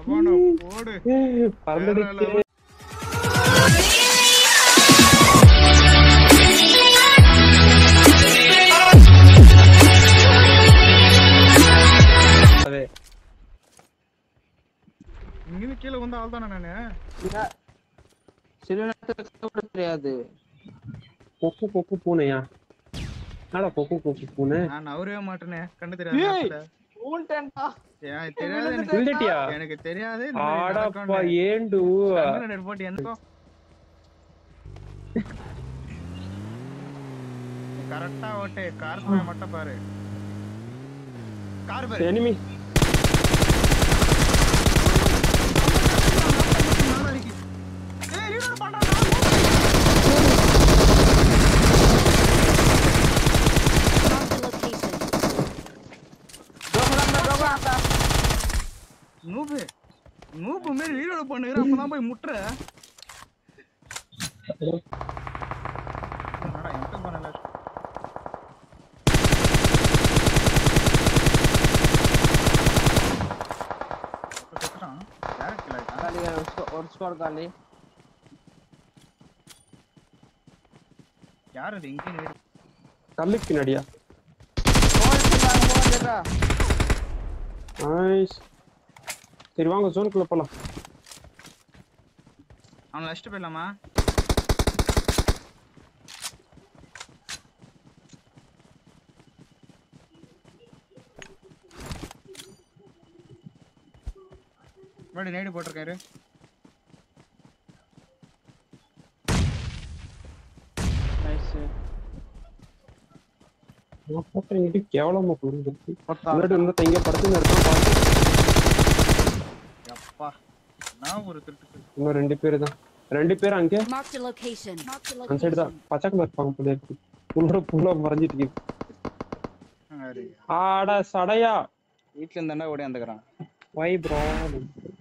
அவன போடு பறந்துடுச்சு வேற அது இங்கிருந்து கீழே வந்து ஆள் தானே நானு சில நேரத்துல கஷ்டப்பட தெரியாது கொக்கு கொக்கு பூனையா என்னடா கொக்கு கொக்கு பூனை நான் நவரவே மாட்டேனே கண்ணு தெரியாத நேரத்துல. ஊல்டேன்டா ஏன் தெரியாது எனக்கு விழுந்துட்டியா எனக்கு தெரியாது இந்த மாதிரி ஆடாப்பா நடக்கும்னு. ஏண்டு கண்ணுல நெருப்பு போட்டு எனக்கும் கரெக்டா ஓட்டு கார் மட்டும் பாரு கார் பாரு எனிமி ஏய், reload பண்றான்டா. Marked a location. நூபு நூபு மாரி reload பண்ணுகிறேன், அப்பதான் போய் முட்டுற. என்னடா, என்கிட்ட பண்ணல. அப்ப செத்துட்டான். யாரு kill ஆயிட்டான்? காலி ஒரு sco- ஒரு ஸ்கோர் காலி யார் அது எங்கேயும் நேடு கல்லுக்கு பின்னாடியா போடுறா நைஸ் சரி வாங்க ஜோனுக்குள்ள போலாம் அவனை அடிச்சுட்டு போயிடலாமா முன்னாடி நேடு போட்டிருக்காரு நைஸ் நான் போட்டேன் இது கேவலமா போகுது முன்னாடி இருந்தா இங்க படுத்துன்னு இருக்கான் பாத்து. அப்பா நான் ஒரு திருட்டு இன்னும் ரெண்டு பேரு தான் ரெண்டு பேரும் அங்கே Marked a location. Marked a அந்த சைடு தான் location. பச்சை கலர் இருப்பாங்க போல இருக்கு புல்ல புல்ல மறைஞ்சிட்டு இருக்கு ஆடா சடையா வீட்டுல இருந்தா ஓடி வந்துக்கிறான் வை ப்ரோ